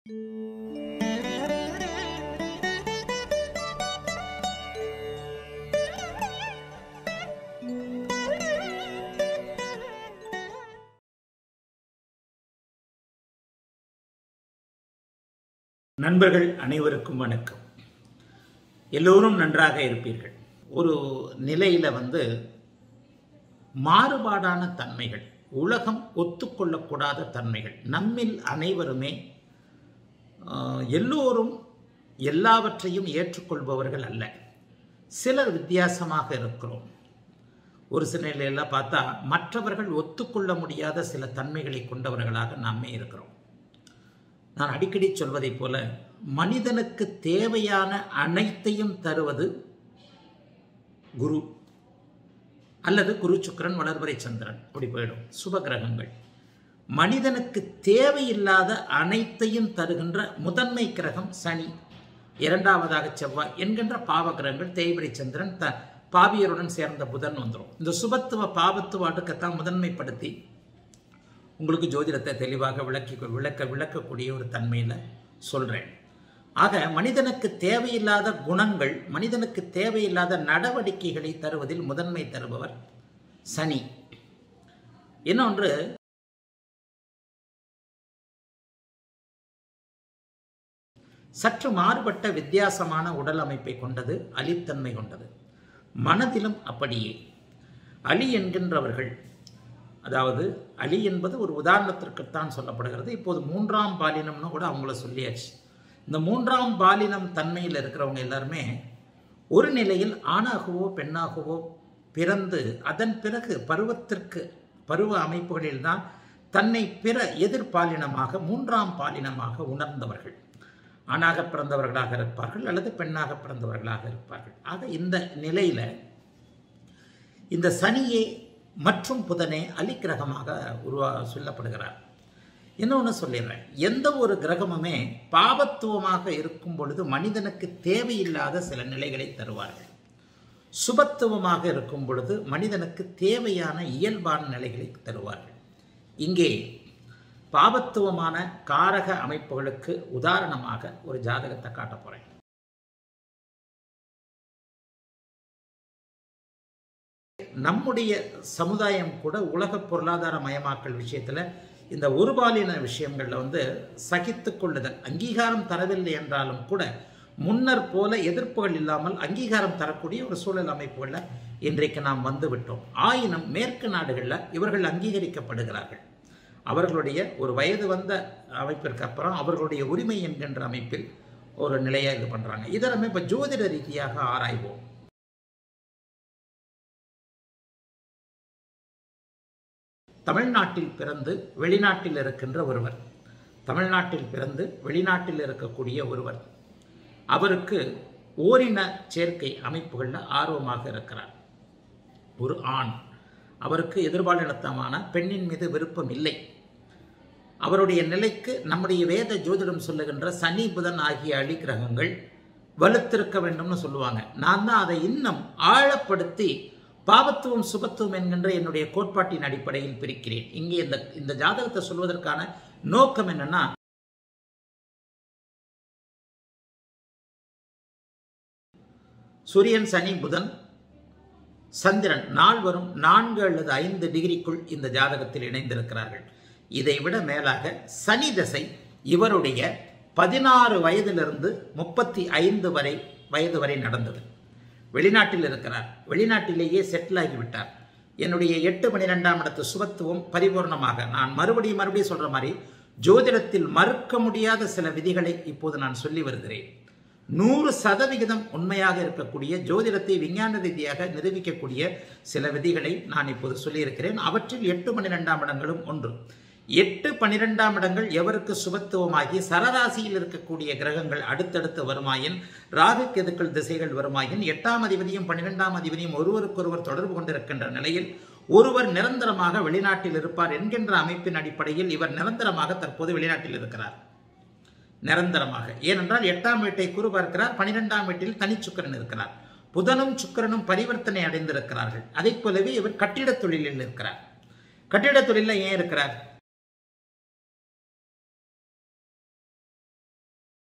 நண்பர்கள் அனைவருக்கும் வணக்கம் எல்லோரும் நன்றாக இருப்பீர்கள் ஒரு நிலையில வந்து மாறுபாடான தன்மைகள் உலகம் ஒத்துக்கொள்ளக்கூடாத தன்மைகள் நம்மில் அனைவருமே ஆஹ், எல்லோரும் எல்லாவற்றையும் ஏற்றுக்கொள்பவர்கள் அல்ல சிலர் வித்தியாசமாக இருக்கிறோம் ஒரு சில நிலையெல்லாம் பார்த்தா மற்றவர்கள் ஒத்துக்கொள்ள முடியாத சில தன்மைகளை கொண்டவர்களாக நாமே இருக்கிறோம் நான் அடிக்கடி சொல்வதைப் போல மனிதனுக்கு தேவையான அனைத்தையும் தருவது குரு அல்லது குரு சுக்கிரன் வளர்வரை சந்திரன் அப்படி போயிடும் சுப கிரகங்கள் மனிதனுக்கு தேவையில்லாத அனைத்தையும் தருகின்ற முதன்மை கிரகம் சனி இரண்டாவதாக செவ்வாய் என்கின்ற பாவ கிரகங்கள் தேய்பிரை சந்திரன் த பாவியருடன் சேர்ந்த புதன் வந்துடும் இந்த சுபத்துவ பாவத்துவ அடுக்கத்தான் முதன்மைப்படுத்தி உங்களுக்கு ஜோதிடத்தை தெளிவாக விளக்கி விளக்க விளக்கக்கூடிய ஒரு தன்மையில் சொல்கிறேன் ஆக மனிதனுக்கு தேவையில்லாத குணங்கள் மனிதனுக்கு தேவையில்லாத நடவடிக்கைகளை தருவதில் முதன்மை தருபவர் சனி இன்னொன்று சற்று மாறுபட்ட வித்தியாசமான உடல் அமைப்பை கொண்டது அலித்தன்மை கொண்டது மனதிலும் அப்படியே அலி என்கின்றவர்கள் அதாவது அலி என்பது ஒரு உதாரணத்திற்குத்தான் சொல்லப்படுகிறது இப்போது மூன்றாம் பாலினம்னு கூட அவங்கள சொல்லியாச்சு இந்த மூன்றாம் பாலினம் தன்மையில் இருக்கிறவங்க எல்லாருமே ஒரு நிலையில் ஆணாகவோ பெண்ணாகவோ பிறந்து அதன் பிறகு பருவத்திற்கு பருவ அமைப்புகளில்தான் தன்னை பிற எதிர்பாலினமாக மூன்றாம் பாலினமாக உணர்ந்தவர்கள் ஆணாக பிறந்தவர்களாக இருப்பார்கள் அல்லது பெண்ணாக பிறந்தவர்களாக இருப்பார்கள் ஆக இந்த நிலையில இந்த சனியே மற்றும் புதனே அலி கிரகமாக உருவா சொல்லப்படுகிறார் இன்னொன்று சொல்லிடுறேன் எந்த ஒரு கிரகமுமே பாபத்துவமாக இருக்கும் பொழுது மனிதனுக்கு தேவையில்லாத சில நிலைகளை தருவார்கள் சுபத்துவமாக இருக்கும் பொழுது மனிதனுக்கு தேவையான இயல்பான நிலைகளை தருவார்கள் இங்கே பாபத்துவமான காரக அமைப்புகளுக்கு உதாரணமாக ஒரு ஜாதகத்தை காட்ட போறேன் நம்முடைய சமுதாயம் கூட உலக பொருளாதார மயமாக்கல் விஷயத்துல இந்த ஒருபாலின விஷயங்கள்ல வந்து சகித்து கொள்ளுதல் அங்கீகாரம் தரவில்லை என்றாலும் கூட முன்னர் போல எதிர்ப்புகள் இல்லாமல் அங்கீகாரம் தரக்கூடிய ஒரு சூழல் அமைப்புகளில் இன்றைக்கு நாம் வந்து விட்டோம் ஆயினும் மேற்கு நாடுகளில் இவர்கள் அங்கீகரிக்கப்படுகிறார்கள் அவர்களுடைய ஒரு வயது வந்த அமைப்பிற்கு அப்புறம் அவர்களுடைய உரிமை என்கின்ற அமைப்பில் ஒரு நிலையை இது பண்றாங்க இதை நம்ம இப்போ ஜோதிட ரீதியாக ஆராய்வோம் தமிழ்நாட்டில் பிறந்து வெளிநாட்டில் இருக்கின்ற ஒருவர் தமிழ்நாட்டில் பிறந்து வெளிநாட்டில் இருக்கக்கூடிய ஒருவர் அவருக்கு ஓரின சேர்க்கை அமைப்புகளில் ஆர்வமாக இருக்கிறார் ஒரு ஆண் அவருக்கு எதிர்பாலினத்தமான பெண்ணின் மீது விருப்பம் இல்லை அவருடைய நிலைக்கு நம்முடைய வேத ஜோதிடம் சொல்லுகின்ற சனி புதன் ஆகிய அழி கிரகங்கள் வலுத்திருக்க வேண்டும்னு சொல்லுவாங்க நான் தான் அதை இன்னும் ஆழப்படுத்தி பாவத்துவம் சுபத்துவம் என்கின்ற என்னுடைய கோட்பாட்டின் அடிப்படையில் பிரிக்கிறேன் இங்கே இந்த இந்த ஜாதகத்தை சொல்வதற்கான நோக்கம் என்னன்னா சூரியன் சனி புதன் சந்திரன் நால்வரும் நான்கு அல்லது ஐந்து டிகிரிக்குள் இந்த ஜாதகத்தில் இணைந்திருக்கிறார்கள் இதை விட மேலாக சனி தசை இவருடைய பதினாறு வயதிலிருந்து முப்பத்தி ஐந்து வரை வயது வரை நடந்தது வெளிநாட்டில் இருக்கிறார் வெளிநாட்டிலேயே செட்டில் ஆகிவிட்டார் என்னுடைய எட்டு பன்னிரெண்டாம் இடத்து சுபத்துவம் பரிபூர்ணமாக நான் மறுபடியும் மறுபடியும் சொல்ற மாதிரி ஜோதிடத்தில் மறுக்க முடியாத சில விதிகளை இப்போது நான் சொல்லி வருகிறேன் நூறு சதவிகிதம் உண்மையாக இருக்கக்கூடிய ஜோதிடத்தை விஞ்ஞான ரீதியாக நிரூபிக்கக்கூடிய சில விதிகளை நான் இப்போது சொல்லியிருக்கிறேன் அவற்றில் எட்டு பன்னிரெண்டாம் இடங்களும் ஒன்று எட்டு பன்னிரெண்டாம் இடங்கள் எவருக்கு சுபத்துவமாகி சரராசியில் இருக்கக்கூடிய கிரகங்கள் அடுத்தடுத்து வருமாயின் ராகு கெதுக்கள் திசைகள் வருமாயின் எட்டாம் அதிபதியும் பன்னிரெண்டாம் அதிபதியும் ஒருவருக்கொருவர் தொடர்பு கொண்டிருக்கின்ற நிலையில் ஒருவர் நிரந்தரமாக வெளிநாட்டில் இருப்பார் என்கின்ற அமைப்பின் அடிப்படையில் இவர் நிரந்தரமாக தற்போது வெளிநாட்டில் இருக்கிறார் நிரந்தரமாக ஏனென்றால் எட்டாம் வீட்டை குரு பார்க்கிறார் பனிரெண்டாம் வீட்டில் தனிச்சுக்கரன் இருக்கிறார் புதனும் சுக்கிரனும் பரிவர்த்தனை அடைந்திருக்கிறார்கள் அதைப் போலவே இவர் கட்டிடத் தொழிலில் இருக்கிறார் கட்டிடத் தொழிலில் ஏன் இருக்கிறார்